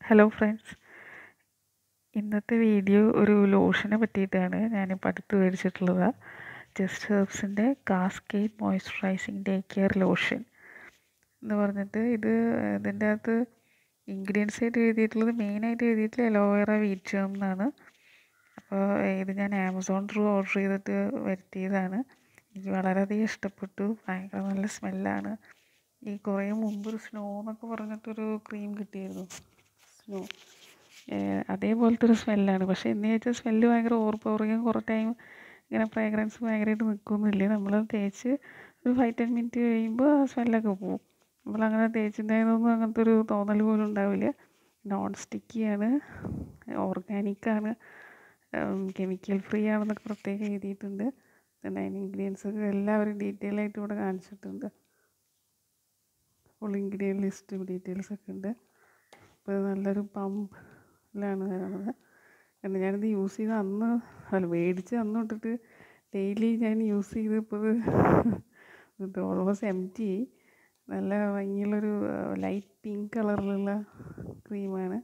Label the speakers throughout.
Speaker 1: hello friends ഇന്നത്തെ video ഒരു ലോഷനെ പറ്റിയിട്ടാണ് ഞാനിപ്പോൾ അടുത്ത് മേടിച്ചിട്ടുള്ളത് ജസ്റ്റ് ഹെർബ്സിൻ്റെ cascade moisturising day care lotion എന്ന് പറഞ്ഞിട്ട് ഇത് ഇതിൻ്റെ അകത്ത് ഇൻഗ്രീഡിയൻസ് ആയിട്ട് എഴുതിയിട്ടുള്ളത് മെയിനായിട്ട് എഴുതിയിട്ടുള്ളത് അലോവേറ വീറ്റ് എന്നാണ് അപ്പോൾ ഇത് ഞാൻ ആമസോൺ ത്രൂ ഓർഡർ ചെയ്തിട്ട് വരുത്തിയതാണ് എനിക്ക് വളരെയധികം ഇഷ്ടപ്പെട്ടു ഭയങ്കര നല്ല സ്മെല്ലാണ് ഈ കുറേ മുമ്പ് ഒരു സ്നോ എന്നൊക്കെ പറഞ്ഞിട്ടൊരു ക്രീം കിട്ടിയിരുന്നു സ്നോ അതേപോലത്തെ ഒരു സ്മെല്ലാണ് പക്ഷേ എന്ന് വെച്ചാൽ സ്മെല്ല് ഭയങ്കര ഓവർ പവറിങ്ങും കുറേ ടൈം ഇങ്ങനെ ഫ്രാഗ്രൻസ് ഭയങ്കരമായിട്ട് നിൽക്കുകയൊന്നുമില്ല നമ്മൾ തേച്ച് ഒരു ഫൈവ് ടെൻ മിനിറ്റ് കഴിയുമ്പോൾ ആ സ്മെല്ലൊക്കെ പോകും നമ്മളങ്ങനെ തേച്ചിട്ടുണ്ടായതൊന്നും അങ്ങനത്തെ ഒരു തോന്നൽ പോലും ഉണ്ടാവില്ല നോൺ സ്റ്റിക്കിയാണ് ഓർഗാനിക്കാണ് കെമിക്കൽ ഫ്രീ ആണെന്നൊക്കെ പ്രത്യേകം എഴുതിയിട്ടുണ്ട് പിന്നെ അതിന് ഇൻഗ്രീഡിയൻസ് ഒക്കെ എല്ലാവരും ഡീറ്റെയിൽ ആയിട്ട് ഇവിടെ കാണിച്ചിട്ടുണ്ട് ഫുൾ ഇൻഗ്രീഡിയൻ ലിസ്റ്റും ഡീറ്റെയിൽസ് ഒക്കെ ഉണ്ട് അപ്പോൾ ഇത് നല്ലൊരു പമ്പിലാണ് വരുന്നത് കാരണം ഞാനിത് യൂസ് ചെയ്ത് അന്ന് അല്ല മേടിച്ച് അന്ന് തൊട്ടിട്ട് ഡെയിലി ഞാൻ യൂസ് ചെയ്ത് ഇപ്പോൾ ഇത് ഓൾമോസ്റ്റ് എം ടി നല്ല ഭംഗിയുള്ളൊരു ലൈറ്റ് പിങ്ക് കളറിലുള്ള ക്രീമാണ്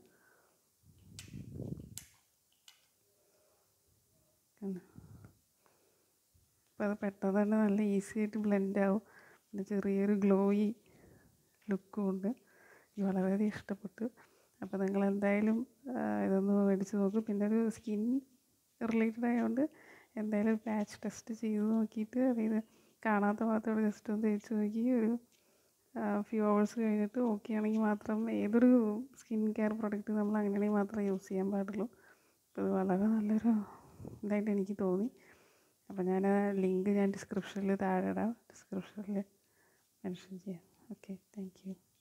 Speaker 1: അപ്പോൾ അത് പെട്ടെന്ന് തന്നെ നല്ല ഈസി ആയിട്ട് ബ്ലെൻഡ് ആവും പിന്നെ ചെറിയൊരു ഗ്ലോയി ലുക്കും ഉണ്ട് എനിക്ക് വളരെയധികം ഇഷ്ടപ്പെട്ടു അപ്പോൾ നിങ്ങൾ എന്തായാലും ഇതൊന്ന് മേടിച്ച് നോക്കും പിന്നെ ഒരു സ്കിൻ റിലേറ്റഡ് ആയതുകൊണ്ട് എന്തായാലും പാച്ച് ടെസ്റ്റ് ചെയ്ത് നോക്കിയിട്ട് അതായത് കാണാത്ത ഭാഗത്തോടെ ജസ്റ്റ് ഒന്ന് തേച്ച് നോക്കി ഒരു ഫ്യൂ അവേഴ്സ് കഴിഞ്ഞിട്ട് ഓക്കെ ആണെങ്കിൽ മാത്രം ഏതൊരു സ്കിൻ കെയർ പ്രൊഡക്റ്റ് നമ്മൾ അങ്ങനെയാണെങ്കിൽ മാത്രമേ യൂസ് ചെയ്യാൻ പാടുള്ളൂ അപ്പോൾ ഇത് വളരെ നല്ലൊരു ഇതായിട്ട് എനിക്ക് തോന്നി അപ്പോൾ ഞാൻ ലിങ്ക് ഞാൻ ഡിസ്ക്രിപ്ഷനിൽ താഴെ ഇടാം ഡിസ്ക്രിപ്ഷനിൽ മെൻഷൻ ചെയ്യാം ഓക്കെ താങ്ക് യു